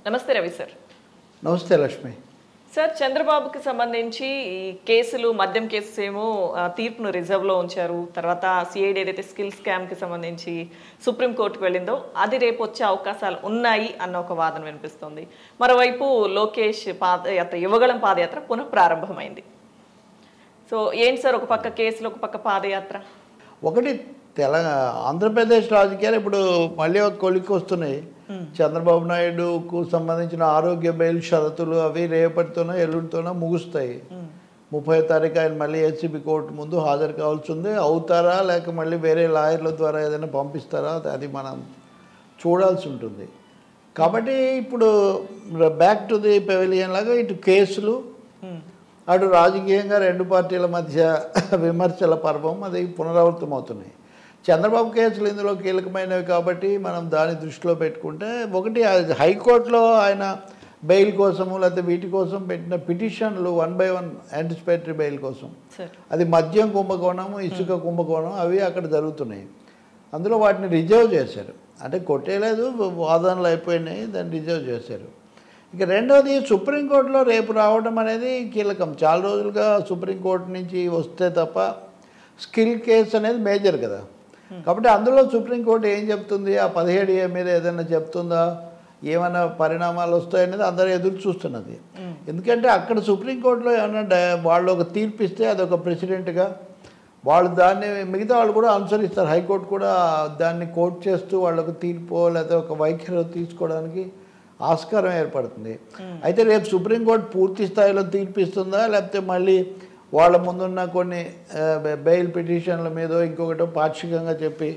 నమస్తే రవి సార్ నమస్తే లక్ష్మి సార్ చంద్రబాబుకి సంబంధించి ఈ కేసులు మద్యం కేసెస్ ఏమో ఆ, తీర్పును రిజర్వ్లో ఉంచారు తర్వాత సిఐడి ఏదైతే స్కిల్ స్కామ్కి సంబంధించి సుప్రీంకోర్టుకు వెళ్ళిందో అది రేపు వచ్చే అవకాశాలు ఉన్నాయి అన్న ఒక వాదన వినిపిస్తుంది మరోవైపు లోకేష్ పాదయాత్ర యువగళం పాదయాత్ర పునః ప్రారంభమైంది సో ఏంటి సార్ ఒక పక్క కేసులు ఒక పక్క పాదయాత్ర ఒకటి తెలంగాణ ఆంధ్రప్రదేశ్ రాజకీయాలు ఇప్పుడు మళ్ళీ ఒక కొలిక్కి వస్తున్నాయి చంద్రబాబు నాయుడుకు సంబంధించిన ఆరోగ్య బెయిల్ షరతులు అవి రేపటితోనో ఎల్లుండితోనో ముగుస్తాయి ముప్పై తారీఖు ఆయన మళ్ళీ ఏసీబీ కోర్టు ముందు హాజరు కావాల్సి ఉంది అవుతారా లేక మళ్ళీ వేరే లాయర్ల ద్వారా ఏదైనా పంపిస్తారా అది- అది మనం చూడాల్సి ఉంటుంది కాబట్టి ఇప్పుడు బ్యాక్ టు ది పెవిలియన్ లాగా ఇటు కేసులు అటు రాజకీయంగా రెండు పార్టీల మధ్య విమర్శల పర్వం అది పునరావృతం అవుతున్నాయి చంద్రబాబు కేసులు ఇందులో కీలకమైనవి కాబట్టి మనం దాన్ని దృష్టిలో పెట్టుకుంటే ఒకటి అది హైకోర్టులో ఆయన బెయిల్ కోసము లేకపోతే వీటి కోసం పెట్టిన పిటిషన్లు one by one anticipatory bail కోసం సార్ అది మద్యం కుంభకోణం ఇసుక కుంభకోణం అవి అక్కడ జరుగుతున్నాయి అందులో వాటిని రిజర్వ్ చేశారు అంటే కొట్టేయలేదు వాదనలు అయిపోయినాయి దాన్ని రిజర్వ్ చేశారు ఇక రెండవది సుప్రీంకోర్టులో రేపు రావడం అనేది కీలకం చాలా రోజులుగా సుప్రీంకోర్టు నుంచి వస్తే తప్ప స్కిల్ కేసు అనేది మేజర్ కదా కాబట్టి అందులో సుప్రీంకోర్టు ఏం చెప్తుంది ఆ పదిహేడు ఏ మీద ఏదైనా చెప్తుందా ఏమైనా పరిణామాలు వస్తాయనేది అందరూ ఎదురు చూస్తున్నది ఎందుకంటే అక్కడ సుప్రీంకోర్టులో ఏమైనా డ- వాళ్ళు ఒక తీర్పు ఇస్తే అదొక ప్రెసిడెంట్గా వాళ్ళు దాన్ని మిగతా వాళ్ళు కూడా అనుసరిస్తారు హైకోర్టు కూడా దాన్ని కోర్టు చేస్తూ వాళ్ళకు తీర్పు లేదా ఒక వైఖరి తీసుకోవడానికి ఆస్కారం ఏర్పడుతుంది అయితే రేపు సుప్రీంకోర్టు పూర్తి స్థాయిలో తీర్పు ఇస్తుందా లేకపోతే మళ్ళీ వాళ్ళ ముందున్న కొన్ని ఆ, బె- బెయిల్ పిటిషన్ల మీద ఇంకొకటో పాక్షికంగా చెప్పి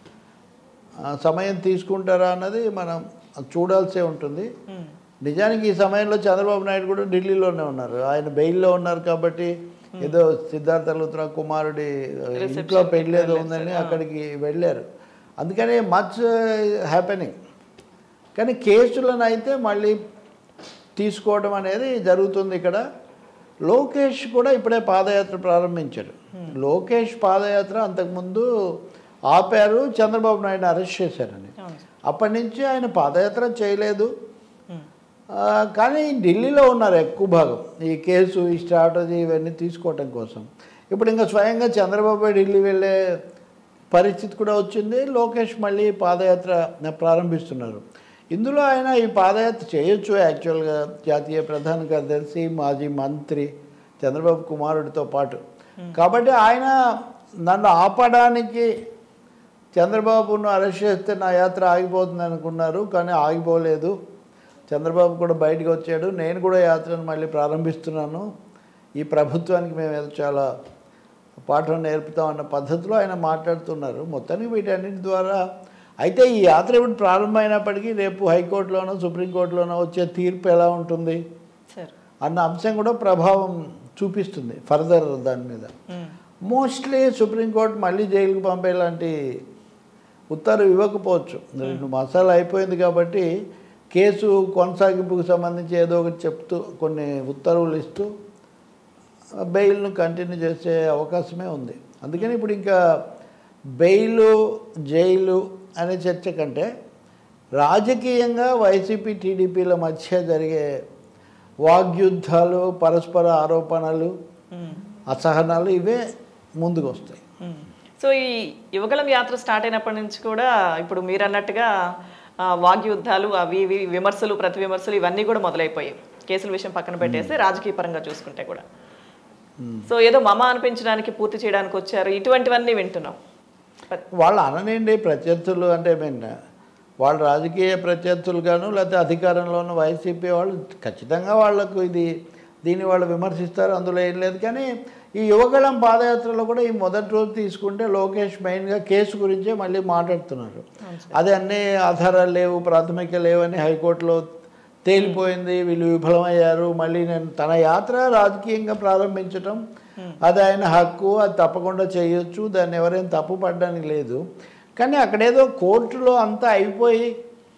ఆ, సమయం తీసుకుంటారా అన్నది మనం చూడాల్సే ఉంటుంది నిజానికి ఈ సమయంలో చంద్రబాబు నాయుడు కూడా ఢిల్లీలోనే ఉన్నారు ఆయన బెయిల్లో ఉన్నారు కాబట్టి ఏదో సిద్ధార్థ లూత్రా కుమారుడి ఇంట్లో పెళ్ళి ఏదో ఉందని అక్కడికి వెళ్ళారు అందుకని మచ్ హ్యాపెనింగ్ కానీ కేసులను అయితే మళ్ళీ తీసుకోవడం అనేది జరుగుతుంది ఇక్కడ లోకేష్ కూడా ఇప్పుడే పాదయాత్ర ప్రారంభించారు లోకేష్ పాదయాత్ర అంతకుముందు ఆపారు చంద్రబాబు నాయుడు అరెస్ట్ చేశారని అవును అప్పటి నుంచి ఆయన పాదయాత్ర చేయలేదు ఆ, కానీ ఢిల్లీలో ఉన్నారు ఎక్కువ భాగం ఈ కేసు ఈ స్ట్రాటజీ ఇవన్నీ తీసుకోవటం కోసం ఇప్పుడు ఇంకా స్వయంగా చంద్రబాబు ఢిల్లీ వెళ్ళే పరిస్థితి కూడా వచ్చింది లోకేష్ మళ్ళీ పాదయాత్ర ప్రారంభిస్తున్నారు ఇందులో ఆయన ఈ పాదయాత్ర చేయొచ్చు యాక్చువల్గా జాతీయ ప్రధాన కార్యదర్శి మాజీ మంత్రి చంద్రబాబు కుమారుడితో పాటు కాబట్టి ఆయన నన్ను ఆపడానికి చంద్రబాబును అరెస్ట్ చేస్తే నా యాత్ర ఆగిపోతుంది అనుకున్నారు కానీ ఆగిపోలేదు చంద్రబాబు కూడా బయటకు వచ్చాడు నేను కూడా యాత్రను మళ్ళీ ప్రారంభిస్తున్నాను ఈ ప్రభుత్వానికి మేము ఏదో చాలా పాఠం నేర్పుతాం అన్న పద్ధతిలో ఆయన మాట్లాడుతున్నారు మొత్తానికి వీటన్నిటి ద్వారా అయితే ఈ యాత్ర ఇప్పుడు ప్రారంభమైనప్పటికీ రేపు హైకోర్టులోనో సుప్రీంకోర్టులోనో వచ్చే తీర్పు ఎలా ఉంటుంది సార్ అన్న అంశం కూడా ప్రభావం చూపిస్తుంది ఫర్దర్ దాని మీద మోస్ట్లీ సుప్రీంకోర్టు మళ్ళీ జైలుకు పంపేలాంటి ఉత్తర్వు ఇవ్వకపోవచ్చు రెండు మాసాలు అయిపోయింది కాబట్టి కేసు కొనసాగింపుకు సంబంధించి ఏదో ఒకటి చెప్తూ కొన్ని ఉత్తర్వులు ఇస్తూ బెయిల్ను కంటిన్యూ చేసే అవకాశమే ఉంది అందుకని ఇప్పుడు ఇంకా బెయిలు జైలు అనే చర్చ కంటే రాజకీయంగా వైసీపీ టీడీపీల మధ్య జరిగే వాగ్యుద్ధాలు పరస్పర ఆరోపణలు అసహనాలు ఇవే ముందుకు వస్తాయి సో ఈ యువగలం యాత్ర స్టార్ట్ అయినప్పటి నుంచి కూడా ఇప్పుడు మీరు అన్నట్టుగా ఆ, వాగ్యుద్ధాలు అవి ఇవి విమర్శలు ప్రతి విమర్శలు ఇవన్నీ కూడా మొదలైపోయాయి కేసుల విషయం పక్కన పెట్టేస్తే రాజకీయ పరంగా చూసుకుంటే కూడా సో ఏదో మమ అనిపించడానికి పూర్తి చేయడానికి వచ్చారు ఇటువంటివన్నీ వింటున్నాం వాళ్ళు అననండి ప్రత్యర్థులు అంటే మీన్ వాళ్ళు రాజకీయ ప్రత్యర్థులుగాను లేకపోతే అధికారంలోను వైసీపీ వాళ్ళు ఖచ్చితంగా వాళ్ళకు ఇది దీన్ని వాళ్ళు విమర్శిస్తారు అందులో ఏం లేదు కానీ ఈ యువగళం పాదయాత్రలో కూడా ఈ మొదటి రోజు తీసుకుంటే లోకేష్ మెయిన్గా కేసు గురించే మళ్ళీ మాట్లాడుతున్నారు అది అన్ని ఆధారాలు లేవు ప్రాథమిక లేవని హైకోర్టులో తేలిపోయింది వీళ్ళు విఫలమయ్యారు మళ్ళీ నేను తన యాత్ర రాజకీయంగా ప్రారంభించటం అది ఆయన హక్కు అది తప్పకుండా చేయొచ్చు దాన్ని ఎవరైనా తప్పు పడడానికి లేదు కానీ అక్కడేదో కోర్టులో అంతా అయిపోయి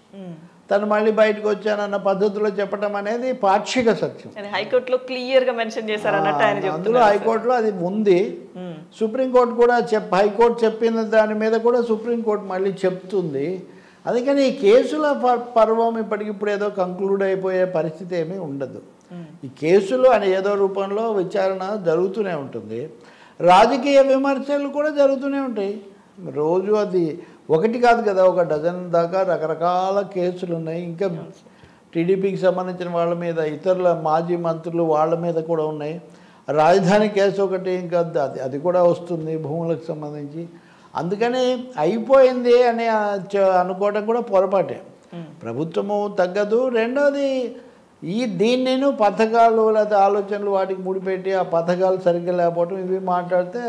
తను మళ్ళీ బయటకు వచ్చానన్న పద్ధతిలో చెప్పడం అనేది పాక్షిక సత్యం అది హైకోర్టులో క్లియర్ గా మెన్షన్ చేశారు అన్నట్టు ఆయన అందులో చెప్తున్నారు హైకోర్టులో అది ఉంది సుప్రీంకోర్టు కూడా చెప్ హైకోర్టు చెప్పిన దాని మీద కూడా సుప్రీంకోర్టు మళ్ళీ చెప్తుంది అందుకని ఈ కేసుల ప- పర్వం ఇప్పటికిప్పుడు ఏదో కంక్లూడ్ అయిపోయే పరిస్థితి ఏమీ ఉండదు ఈ కేసులు అని ఏదో రూపంలో విచారణ జరుగుతూనే ఉంటుంది రాజకీయ విమర్శలు కూడా జరుగుతూనే ఉంటాయి రోజు అది ఒకటి కాదు కదా ఒక డజన్ దాకా రకరకాల కేసులు ఉన్నాయి ఇంకా టీడీపీకి సంబంధించిన వాళ్ళ మీద ఇతరుల మాజీ మంత్రులు వాళ్ళ మీద కూడా ఉన్నాయి రాజధాని కేసు ఒకటి ఇంకా అది అది కూడా వస్తుంది భూములకు సంబంధించి అందుకని అయిపోయింది అని ఆ చ- అనుకోవడం కూడా పొరపాటే ప్రభుత్వము తగ్గదు రెండోది ఈ దీన్నేను పథకాలు లేదా ఆలోచనలు వాటికి ముడిపెట్టి ఆ పథకాలు సరిగ్గా లేకపోవడం ఇవి మాట్లాడితే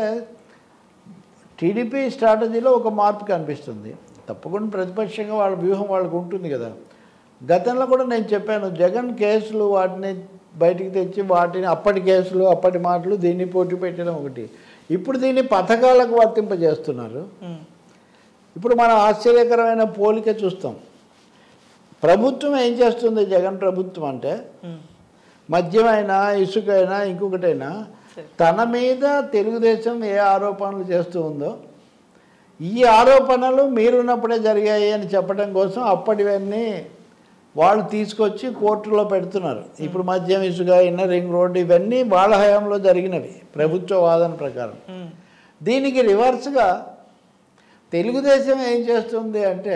టీడీపీ స్ట్రాటజీలో ఒక మార్పు కనిపిస్తుంది తప్పకుండా ప్రతిపక్షంగా వాళ్ళ వ్యూహం వాళ్ళకు ఉంటుంది కదా గతంలో కూడా నేను చెప్పాను జగన్ కేసులు వాటిని బయటికి తెచ్చి వాటిని అప్పటి కేసులు అప్పటి మాటలు దీన్ని పోటీ పెట్టడం ఒకటి ఇప్పుడు దీన్ని పథకాలకు వర్తింపజేస్తున్నారు ఇప్పుడు మనం ఆశ్చర్యకరమైన పోలిక చూస్తాం ప్రభుత్వం ఏం చేస్తుంది జగన్ ప్రభుత్వం అంటే మద్యమైనా ఇసుకైనా ఇంకొకటైనా సరే. తన మీద తెలుగుదేశం ఏ ఆరోపణలు చేస్తూ ఉందో ఈ ఆరోపణలు మీరున్నప్పుడే జరిగాయి అని చెప్పడం కోసం అప్పటివన్నీ వాళ్ళు తీసుకొచ్చి కోర్టులో పెడుతున్నారు ఇప్పుడు మద్యం ఇసుక ఇన్నర్ రింగ్ రోడ్డు ఇవన్నీ వాళ్ళ హయాంలో జరిగినవి ప్రభుత్వ వాదన ప్రకారం దీనికి రివర్స్గా తెలుగుదేశం ఏం చేస్తుంది అంటే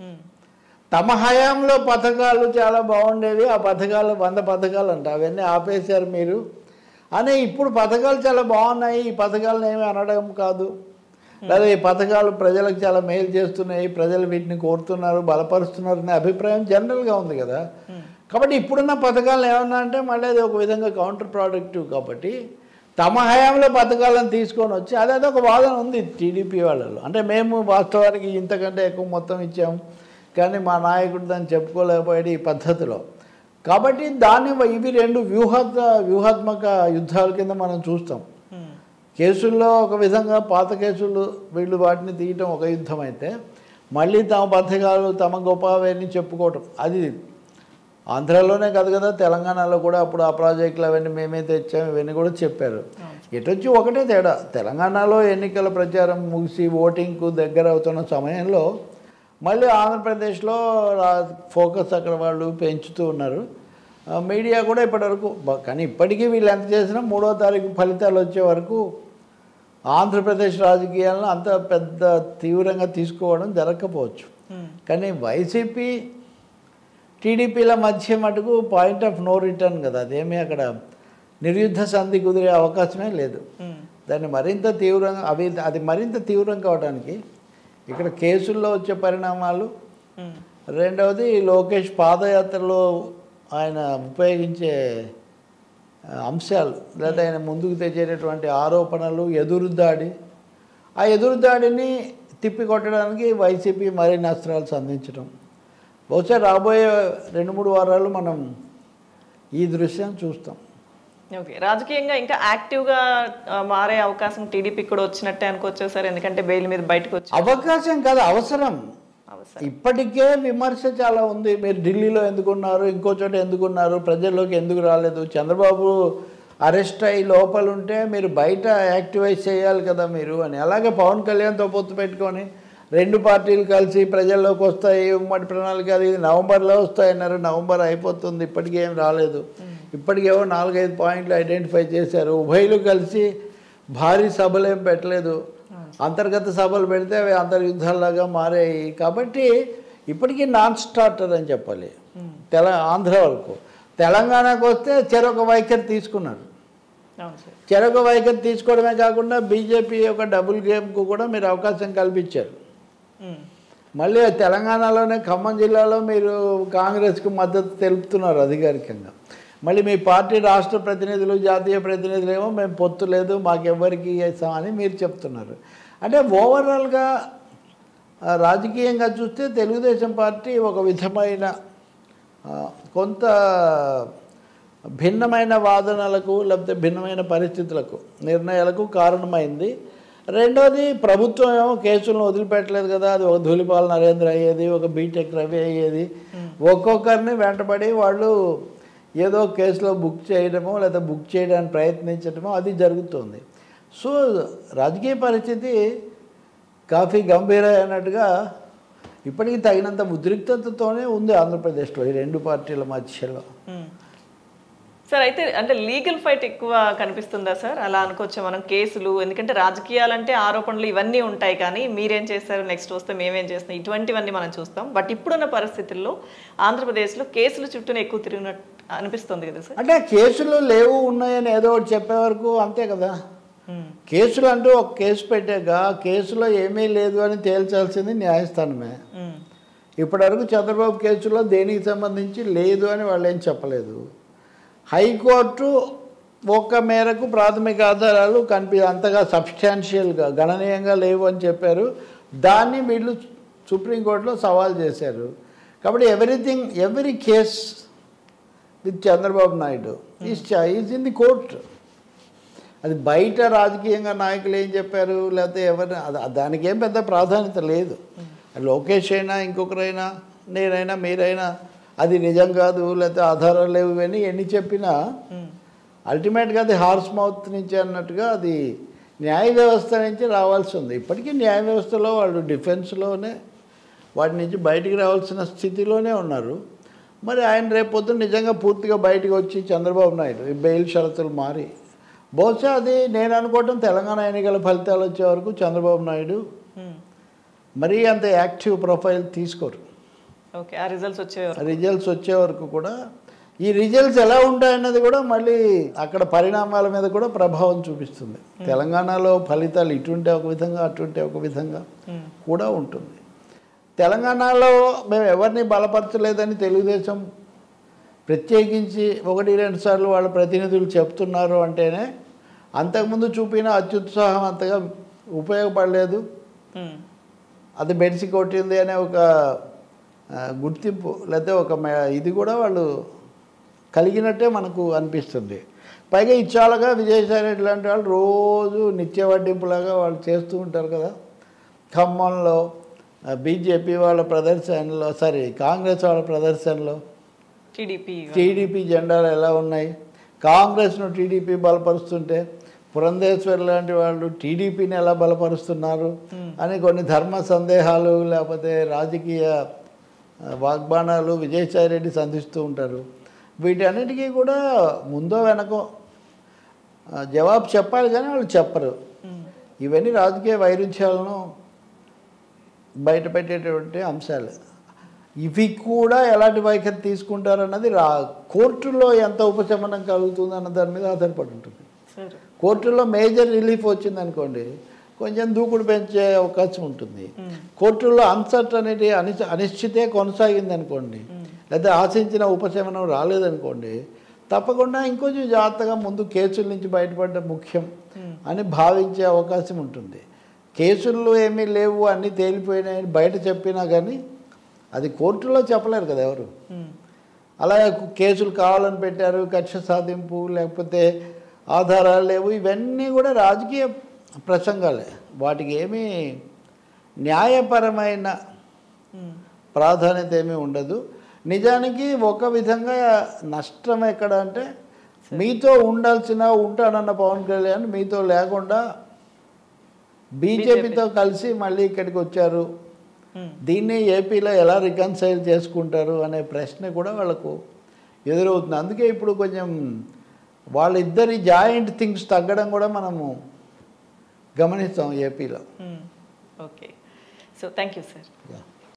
తమ హయాంలో పథకాలు చాలా బాగుండేవి ఆ పథకాలు వంద పథకాలు అంట అవన్నీ ఆపేశారు మీరు అని ఇప్పుడు పథకాలు చాలా బాగున్నాయి ఈ పథకాలను ఏమీ అనడం కాదు లేదా ఈ పథకాలు ప్రజలకు చాలా మేలు చేస్తున్నాయి ప్రజలు వీటిని కోరుతున్నారు బలపరుస్తున్నారు అనే అభిప్రాయం జనరల్గా ఉంది కదా కాబట్టి ఇప్పుడున్న పథకాలు ఏమన్నా అంటే మళ్ళీ అది ఒక విధంగా కౌంటర్ ప్రోడక్టివ్ కాబట్టి తమ హయాంలో పథకాలను తీసుకొని వచ్చి అదేదో ఒక వాదన ఉంది టీడీపీ వాళ్ళలో అంటే మేము వాస్తవానికి ఇంతకంటే ఎక్కువ మొత్తం ఇచ్చాము కానీ మా నాయకుడు దాన్ని చెప్పుకోలేకపోయాడు ఈ పద్ధతిలో కాబట్టి దాన్ని ఇవి రెండు వ్యూహాత్మ వ్యూహాత్మక యుద్ధాల కింద మనం చూస్తాం కేసుల్లో ఒక విధంగా పాత కేసులు వీళ్ళు వాటిని తీయటం ఒక యుద్ధం అయితే మళ్ళీ తమ పథకాలు తమ గొప్ప అవన్నీ చెప్పుకోవటం అది ఆంధ్రాలోనే కాదు కదా తెలంగాణలో కూడా అప్పుడు ఆ ప్రాజెక్టులు అవన్నీ మేమే తెచ్చాము ఇవన్నీ కూడా చెప్పారు ఎటొచ్చి ఒకటే తేడా తెలంగాణలో ఎన్నికల ప్రచారం ముగిసి ఓటింగ్కు దగ్గర అవుతున్న సమయంలో మళ్ళీ ఆంధ్రప్రదేశ్లో రా- ఫోకస్ అక్కడ వాళ్ళు పెంచుతూ ఉన్నారు ఆ, మీడియా కూడా ఇప్పటివరకు బ- కానీ ఇప్పటికీ వీళ్ళు ఎంత చేసినా మూడో తారీఖు ఫలితాలు వచ్చే వరకు ఆంధ్రప్రదేశ్ రాజకీయాలను అంత పెద్ద తీవ్రంగా తీసుకోవడం జరగకపోవచ్చు కానీ వైసీపీ టీడీపీల మధ్య మటుకు పాయింట్ ఆఫ్ నో రిటర్న్ కదా అదేమీ అక్కడ నిర్యుద్ధ సంధి కుదిరే అవకాశమే లేదు దాన్ని మరింత తీవ్రంగా అవి అది మరింత తీవ్రం కావడానికి ఇక్కడ కేసుల్లో వచ్చే పరిణామాలు రెండవది లోకేష్ పాదయాత్రలో ఆయన ఉపయోగించే ఆ, అంశాలు లేదా ఆయన ముందుకు తెచ్చేటటువంటి ఆరోపణలు ఎదురుదాడి ఆ ఎదురుదాడిని తిప్పికొట్టడానికి వైసీపీ మరిన్ని అస్త్రాలు సంధించడం బహుశా రాబోయే రెండు మూడు వారాలు మనం ఈ దృశ్యం చూస్తాం ఓకే రాజకీయంగా ఇంకా యాక్టివ్గా ఆ, మారే అవకాశం టీడీపీ కూడా వచ్చినట్టే అనుకోవచ్చు సార్ ఎందుకంటే బెయిల్ మీద బయటకు వచ్చి అవకాశం కాదు అవసరం అవసరం ఇప్పటికే విమర్శ చాలా ఉంది మీరు ఢిల్లీలో ఎందుకున్నారు ఇంకో చోట ఎందుకున్నారు ప్రజల్లోకి ఎందుకు రాలేదు చంద్రబాబు అరెస్ట్ అయ్యి లోపల ఉంటే మీరు బయట యాక్టివైజ్ చేయాలి కదా మీరు అని అలాగే పవన్ కళ్యాణ్తో పొత్తు పెట్టుకొని రెండు పార్టీలు కలిసి ప్రజల్లోకి వస్తాయి ఉమ్మడి ప్రణాళిక అది ఇది నవంబర్లో వస్తాయన్నారు నవంబర్ అయిపోతుంది ఇప్పటికీ ఏం రాలేదు ఇప్పటికేవో నాలుగైదు పాయింట్లు ఐడెంటిఫై చేశారు ఉభయలు కలిసి భారీ సభలు ఏం పెట్టలేదు అంతర్గత సభలు పెడితే అవి అంతర్యుద్ధాల్లాగా మారాయి కాబట్టి ఇప్పటికీ నాన్ స్టార్టర్ అని చెప్పాలి తెల ఆంధ్ర వరకు తెలంగాణకు వస్తే చెరొక వైఖరి తీసుకున్నారు అవును సార్ చెరొక వైఖరి తీసుకోవడమే కాకుండా బీజేపీ యొక్క డబుల్ గేమ్కు కూడా మీరు అవకాశం కల్పించారు ఉమ్. మళ్ళీ తెలంగాణలోనే ఖమ్మం జిల్లాలో మీరు కాంగ్రెస్కు మద్దతు తెలుపుతున్నారు అధికారికంగా మళ్ళీ మీ పార్టీ రాష్ట్ర ప్రతినిధులు జాతీయ ప్రతినిధులు ఏమో మేము పొత్తు లేదు మాకెవ్వరికి ఇస్తాం అని మీరు చెప్తున్నారు అంటే ఓవరాల్గా ఆ, రాజకీయంగా చూస్తే తెలుగుదేశం పార్టీ ఒక విధమైన ఆ, కొంత భిన్నమైన వాదనలకు లేకపోతే భిన్నమైన పరిస్థితులకు నిర్ణయాలకు కారణమైంది రెండోది ప్రభుత్వం ఏమో కేసులను వదిలిపెట్టలేదు కదా అది ఒక ధూళిపాల నరేంద్ర అయ్యేది ఒక బీటెక్ రవి అయ్యేది ఒక్కొక్కరిని వెంటబడి వాళ్ళు ఏదో కేసులో బుక్ చేయడమో లేదా బుక్ చేయడానికి ప్రయత్నించడమో అది జరుగుతుంది సో రాజకీయ పరిస్థితి కాఫీ గంభీర అయినట్టుగా ఇప్పటికీ తగినంత ఉద్రిక్తతతోనే ఉంది ఆంధ్రప్రదేశ్లో ఈ రెండు పార్టీల మధ్యలో మ్మ్. సార్ అయితే అంటే లీగల్ ఫైట్ ఎక్కువ కనిపిస్తుందా సార్ అలా అనుకోవచ్చా మనం కేసులు ఎందుకంటే రాజకీయాలంటే ఆరోపణలు ఇవన్నీ ఉంటాయి కానీ మీరేం చేస్తారు నెక్స్ట్ వస్తే మేమేం చేస్తాం ఇటువంటివన్నీ మనం చూస్తాం బట్ ఇప్పుడున్న పరిస్థితుల్లో ఆంధ్రప్రదేశ్లో కేసులు చుట్టూనే ఎక్కువ తిరిగినట్టు అనిపిస్తుంది కదా సార్ అంటే కేసులు లేవు ఉన్నాయని ఏదో ఒకటి చెప్పే వరకు అంతే కదా మ్మ్. కేసులు అంటూ ఒక కేసు పెట్టాక కేసులో ఏమీ లేదు అని తేల్చాల్సింది న్యాయస్థానమే మ్మ్. ఇప్పటివరకు చంద్రబాబు కేసులో దేనికి సంబంధించి లేదు అని వాళ్ళు ఏం చెప్పలేదు హైకోర్టు ఒక మేరకు ప్రాథమిక ఆధారాలు కనిపి అంతగా సబ్స్టాన్షియల్గా గణనీయంగా లేవు అని చెప్పారు దాన్ని వీళ్ళు సుప్రీంకోర్టులో సవాల్ చేశారు కాబట్టి everything every case with Chandrababu Naidu is is in the court అది బయట రాజకీయంగా నాయకులు ఏం చెప్పారు లేకపోతే ఎవరు అది- దానికి ఏం పెద్ద ప్రాధాన్యత లేదు లోకేష్ అయినా ఇంకొకరైనా నేనైనా మీరైనా అది నిజం కాదు లేకపోతే ఆధారాలు లేవు ఇవన్నీ ఎన్ని చెప్పినా మ్మ్. అల్టిమేట్గా అది హార్స్ మౌత్ నుంచి అన్నట్టుగా అది న్యాయ వ్యవస్థ నుంచి రావాల్సి ఉంది ఇప్పటికీ న్యాయ వ్యవస్థలో వాళ్ళు డిఫెన్స్లోనే వాటి నుంచి బయటికి రావాల్సిన స్థితిలోనే ఉన్నారు మరి ఆయన రేపొద్దున నిజంగా పూర్తిగా బయటికి వచ్చి చంద్రబాబు నాయుడు ఈ బెయిల్ షరతులు మారి బహుశా అది నేను అనుకోవటం తెలంగాణ ఎన్నికల ఫలితాలు వచ్చే వరకు చంద్రబాబు నాయుడు మ్మ్. మరీ అంత యాక్టివ్ ప్రొఫైల్ తీసుకోరు ఓకే ఆ రిజల్ట్స్ వచ్చేవారు రిజల్ట్స్ వచ్చే వరకు కూడా ఈ రిజల్ట్స్ ఎలా ఉంటాయన్నది కూడా మళ్ళీ అక్కడ పరిణామాల మీద కూడా ప్రభావం చూపిస్తుంది తెలంగాణలో ఫలితాలు ఇటుంటే ఒక విధంగా అటుంటే ఒక విధంగా మ్మ్. కూడా ఉంటుంది తెలంగాణలో మేము ఎవరిని బలపరచలేదని తెలుగుదేశం ప్రత్యేకించి ఒకటి రెండు సార్లు వాళ్ళ ప్రతినిధులు చెప్తున్నారు అంటేనే అంతకుముందు చూపిన అత్యుత్సాహం అంతగా ఉపయోగపడలేదు మ్మ్. అది బెడిసి కొట్టింది అనే ఒక ఆ, గుర్తింపు లేకపోతే ఒక మే- ఇది కూడా వాళ్ళు కలిగినట్టే మనకు అనిపిస్తుంది పైగా ఇచ్చాలుగా విజయసాయి రెడ్డి లాంటి వాళ్ళు రోజు నిత్య వడ్డింపులాగా వాళ్ళు చేస్తూ ఉంటారు కదా ఖమ్మంలో బీజేపీ వాళ్ళ ప్రదర్శనలో సారీ కాంగ్రెస్ వాళ్ళ ప్రదర్శనలో టీడీపీ టీడీపీ జెండాలు ఎలా ఉన్నాయి కాంగ్రెస్ను టీడీపీ బలపరుస్తుంటే పురంధేశ్వర్ లాంటి వాళ్ళు టీడీపీని ఎలా బలపరుస్తున్నారు అని కొన్ని ధర్మ సందేహాలు లేకపోతే రాజకీయ ఆ, వాగ్బాణాలు విజయసాయి రెడ్డి సంధిస్తూ ఉంటారు వీటన్నిటికీ కూడా ముందో వెనకో ఆ, జవాబు చెప్పాలి కానీ వాళ్ళు చెప్పరు మ్మ్. ఇవన్నీ రాజకీయ వైరుధ్యాలను బయటపెట్టేటువంటి అంశాలు ఇవి కూడా ఎలాంటి వైఖరి తీసుకుంటారన్నది రా కోర్టులో ఎంత ఉపశమనం కలుగుతుంది అన్న దాని మీద ఆధారపడి ఉంటుంది సరే కోర్టులో మేజర్ రిలీఫ్ వచ్చింది అనుకోండి కొంచెం దూకుడు పెంచే అవకాశం ఉంటుంది మ్మ్. కోర్టుల్లో అన్సర్టనిటీ అనిశ అనిశ్చితే కొనసాగింది అనుకోండి లేదా ఆశించిన ఉపశమనం రాలేదనుకోండి తప్పకుండా ఇంకొంచెం జాగ్రత్తగా ముందు కేసుల నుంచి బయటపడడం ముఖ్యం మ్మ్. అని భావించే అవకాశం ఉంటుంది కేసుల్లో ఏమీ లేవు అన్నీ తేలిపోయినాయని బయట చెప్పినా కానీ అది కోర్టులో చెప్పలేరు కదా ఎవరు మ్మ్. అలాగే కేసులు కావాలని పెట్టారు కక్ష సాధింపు లేకపోతే ఆధారాలు లేవు ఇవన్నీ కూడా రాజకీయ ప్రసంగాలే వాటికి ఏమీ న్యాయపరమైన మ్మ్. ప్రాధాన్యత ఏమీ ఉండదు నిజానికి ఒక విధంగా నష్టం ఎక్కడ అంటే మీతో ఉండాల్సిన ఉంటానన్న పవన్ కళ్యాణ్ మీతో లేకుండా బీజేపీతో కలిసి మళ్ళీ ఇక్కడికి వచ్చారు మ్మ్. దీన్ని ఏపీలో ఎలా రికన్సైల్ చేసుకుంటారు అనే ప్రశ్న కూడా వాళ్ళకు ఎదురవుతుంది అందుకే ఇప్పుడు కొంచెం వాళ్ళిద్దరి జాయింట్ థింగ్స్ తగ్గడం కూడా మనము గమనిస్తాం ఏపీలో మ్మ్. Okay so thank you sir Yeah.